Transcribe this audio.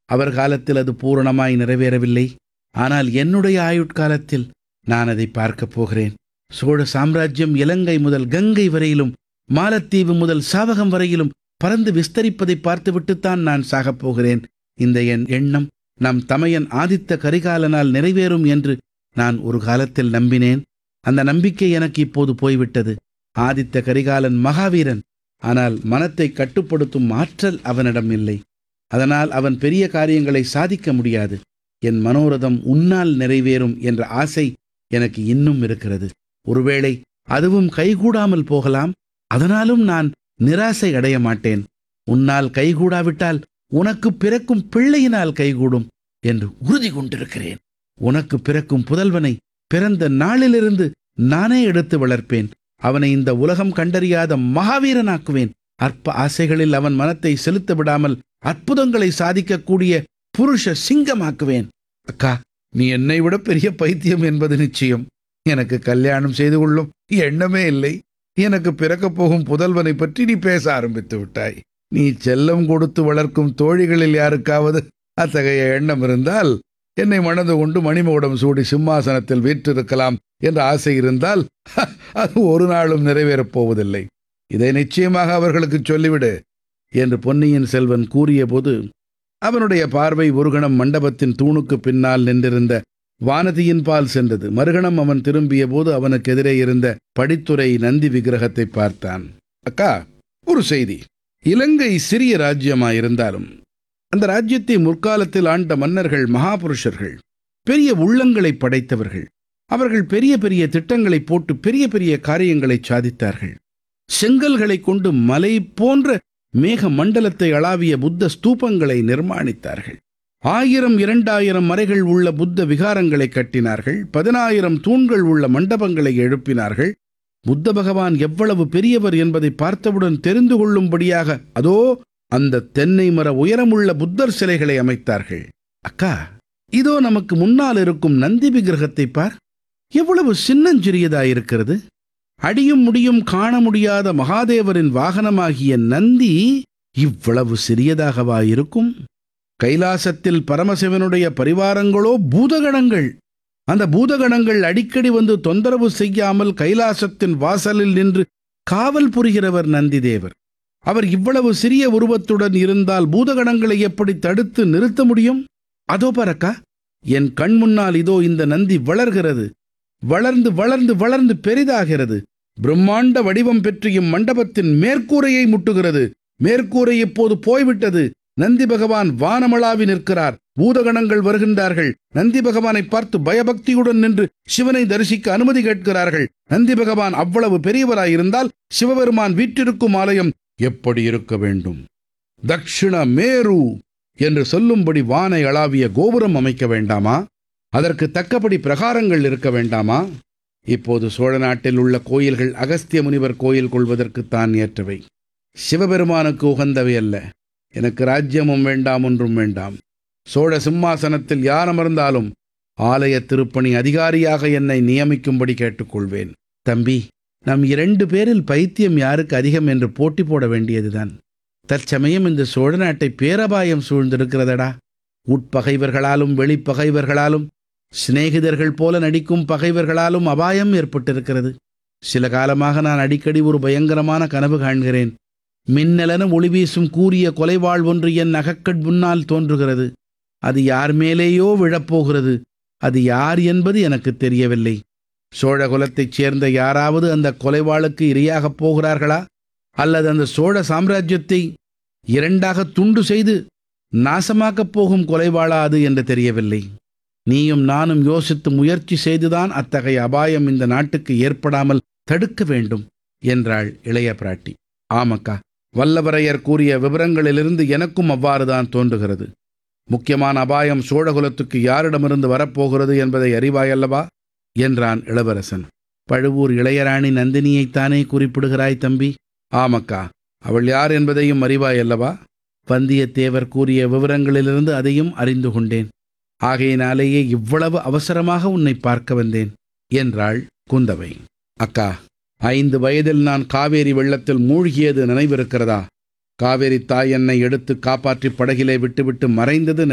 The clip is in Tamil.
அவர் காலத்தில் அது பூரணமாய் நிறைவேறவில்லை ஆனால் என்னுடைய ஆயுட்காலத்தில் நான் அதை பார்க்கப் போகிறேன் சோழ சாம்ராஜ்யம் இலங்கை முதல் கங்கை வரையிலும் மாலத்தீவு முதல் சாவகம் வரையிலும் பறந்து விஸ்தரிப்பதை பார்த்துவிட்டுத்தான் நான் சாகப் போகிறேன் இந்த என் எண்ணம் நம் தமையன் ஆதித்த கரிகாலனால் நிறைவேறும் என்று நான் ஒரு காலத்தில் நம்பினேன் அந்த நம்பிக்கை எனக்கு இப்போது போய்விட்டது ஆதித்த கரிகாலன் மகாவீரன் ஆனால் மனத்தை கட்டுப்படுத்தும் ஆற்றல் அவனிடம் இல்லை அதனால் அவன் பெரிய காரியங்களை சாதிக்க முடியாது என் மனோரதம் உன்னால் நிறைவேறும் என்ற ஆசை எனக்கு இன்னும் இருக்கிறது ஒருவேளை அதுவும் கைகூடாமல் போகலாம் அதனாலும் நான் நிராசை அடைய மாட்டேன் உன்னால் கைகூடாவிட்டால் உனக்கு பிறக்கும் பிள்ளையினால் கைகூடும் என்று உறுதி கொண்டிருக்கிறேன் உனக்கு பிறக்கும் புதல்வனை பிறந்த நாளிலிருந்து நானே எடுத்து வளர்ப்பேன் அவனை இந்த உலகம் கண்டறியாத மகாவீரனாக்குவேன் அற்ப ஆசைகளில் அவன் மனத்தை செலுத்த விடாமல் அற்புதங்களை சாதிக்கக்கூடிய புருஷ சிங்கமாக்குவேன் அக்கா நீ என்னை விட பெரிய பைத்தியம் என்பது நிச்சயம் எனக்கு கல்யாணம் செய்து கொள்ளும் எண்ணமே இல்லை எனக்கு பிறக்கப் போகும் புதல்வனை பற்றி நீ பேச ஆரம்பித்து விட்டாய் நீ செல்லம் கொடுத்து வளர்க்கும் தோழிகளில் யாருக்காவது அத்தகைய எண்ணம் இருந்தால் என்னை மணந்து கொண்டு மணிமகுடம் சூடி சிம்மாசனத்தில் வீற்றிருக்கலாம் என்ற ஆசை இருந்தால் அது ஒரு நாளும் நிறைவேறப் போவதில்லை இதை நிச்சயமாக அவர்களுக்கு சொல்லிவிடு என்று பொன்னியின் செல்வன் கூறியபோது அவனுடைய பார்வை ஒரு கணம் மண்டபத்தின் தூணுக்கு பின்னால் நின்றிருந்த வானதியின் பால் சென்றது மறுகணம் அவன் திரும்பிய போது அவனுக்கு எதிரே இருந்த படித்துறை நந்தி விக்கிரகத்தை பார்த்தான் அக்கா ஒரு செய்தி இலங்கை சிறிய ராஜ்யமாயிருந்தாலும் அந்த ராஜ்யத்தை முற்காலத்தில் ஆண்ட மன்னர்கள் மகாபுருஷர்கள் பெரிய உள்ளங்களை படைத்தவர்கள் அவர்கள் பெரிய பெரிய திட்டங்களை போட்டு பெரிய பெரிய காரியங்களை சாதித்தார்கள் செங்கல்களை கொண்டு மலை போன்ற மேக மண்டலத்தை அளாவிய புத்த ஸ்தூபங்களை நிர்மாணித்தார்கள் ஆயிரம் இரண்டாயிரம் மறைகள் உள்ள புத்த விகாரங்களை கட்டினார்கள் பதினாயிரம் தூண்கள் உள்ள மண்டபங்களை எழுப்பினார்கள் புத்த பகவான் எவ்வளவு பெரியவர் என்பதை பார்த்தவுடன் தெரிந்து கொள்ளும்படியாக அதோ அந்த தென்னை மர உயரமுள்ள புத்தர் சிலைகளை அமைத்தார்கள் அக்கா இதோ நமக்கு முன்னால் இருக்கும் நந்தி விக்கிரகத்தை பார் எவ்வளவு சின்னஞ்சிறியதாயிருக்கிறது அடியும் முடியும் காண முடியாத மகாதேவரின் வாகனமாகிய நந்தி இவ்வளவு சிறியதாகவா இருக்கும் கைலாசத்தில் பரமசிவனுடைய பரிவாரங்களோ பூதகணங்கள் அந்த பூதகணங்கள் அடிக்கடி வந்து தொந்தரவு செய்யாமல் கைலாசத்தின் வாசலில் நின்று காவல் புரிகிறவர் நந்திதேவர் அவர் இவ்வளவு சிறிய உருவத்துடன் இருந்தால் பூதகணங்களை எப்படி தடுத்து நிறுத்த முடியும் அதோ பரக்கா என் கண் முன்னால் இதோ இந்த நந்தி வளர்கிறது வளர்ந்து வளர்ந்து வளர்ந்து பெரிதாகிறது பிரம்மாண்ட வடிவம் பெற்று இம்மண்டபத்தின் மேற்கூரையை முட்டுகிறது மேற்கூரை இப்போது போய்விட்டது நந்தி பகவான் வானமளாவி நிற்கிறார் பூதகணங்கள் வருகின்றார்கள் நந்தி பகவானை பார்த்து பயபக்தியுடன் நின்று சிவனை தரிசிக்க அனுமதி கேட்கிறார்கள் நந்தி பகவான் அவ்வளவு பெரியவராயிருந்தால் சிவபெருமான் வீற்றிருக்கும் ஆலயம் எப்படி இருக்க வேண்டும் தக்ஷிண மேரு என்று சொல்லும்படி வானை அளாவிய கோபுரம் அமைக்க வேண்டாமா அதற்கு தக்கபடி பிரகாரங்கள் இருக்க வேண்டாமா இப்போது சோழ நாட்டில் உள்ள கோயில்கள் அகஸ்திய முனிவர் கோயில் கொள்வதற்குத்தான் ஏற்றவை சிவபெருமானுக்கு உகந்தவை அல்ல எனக்கு ராஜ்யமும் வேண்டாம் ஒன்றும் வேண்டாம் சோழ சிம்மாசனத்தில் யார் அமர்ந்தாலும் ஆலய திருப்பணி அதிகாரியாக என்னை நியமிக்கும்படி கேட்டுக்கொள்வேன் தம்பி நம் இரண்டு பேரில் பைத்தியம் யாருக்கு அதிகம் என்று போட்டி போட வேண்டியதுதான் தற்சமயம் இந்த சோழ நாட்டை பேரபாயம் சூழ்ந்திருக்கிறதடா உட்பகைவர்களாலும் வெளிப்பகைவர்களாலும் சிநேகிதர்கள் போல நடிக்கும் பகைவர்களாலும் அபாயம் ஏற்பட்டிருக்கிறது சில காலமாக நான் அடிக்கடி ஒரு பயங்கரமான கனவு காண்கிறேன் மின்னலென ஒளி வீசும் கூறிய கொலைவாள் ஒன்று என் அகக்கட் முன்னால் தோன்றுகிறது அது யார் மேலேயோ விழப்போகிறது அது யார் என்பது எனக்கு தெரியவில்லை சோழ குலத்தைச் சேர்ந்த யாராவது அந்த கொலைவாளுக்கு இரையாகப் போகிறார்களா அல்லது அந்த சோழ சாம்ராஜ்யத்தை இரண்டாக துண்டு செய்து நாசமாக்கப் போகும் கொலைவாளா அது என்று தெரியவில்லை நீயும் நானும் யோசித்து முயற்சி செய்துதான் அத்தகைய அபாயம் இந்த நாட்டுக்கு ஏற்படாமல் தடுக்க வேண்டும் என்றாள் இளைய பிராட்டி ஆமக்கா வல்லவரையர் கூறிய விவரங்களிலிருந்து எனக்கும் அவ்வாறுதான் தோன்றுகிறது முக்கியமான அபாயம் சோழகுலத்துக்கு யாரிடமிருந்து வரப்போகிறது என்பதை அறிவாயல்லவா என்றான் இளவரசன் பழுவூர் இளையராணி நந்தினியைத்தானே குறிப்பிடுகிறாய் தம்பி ஆமக்கா அவள் யார் என்பதையும் அறிவாயல்லவா வந்தியத்தேவர் கூறிய விவரங்களிலிருந்து அதையும் அறிந்து கொண்டேன் ஆகையினாலேயே இவ்வளவு அவசரமாக உன்னை பார்க்க வந்தேன் என்றாள் குந்தவை அக்கா ஐந்து வயதில் நான் காவேரி வெள்ளத்தில் மூழ்கியது நினைவிருக்கிறதா காவேரி தாய் என்னை எடுத்து காப்பாற்றி படகிலே விட்டுவிட்டு மறைந்தது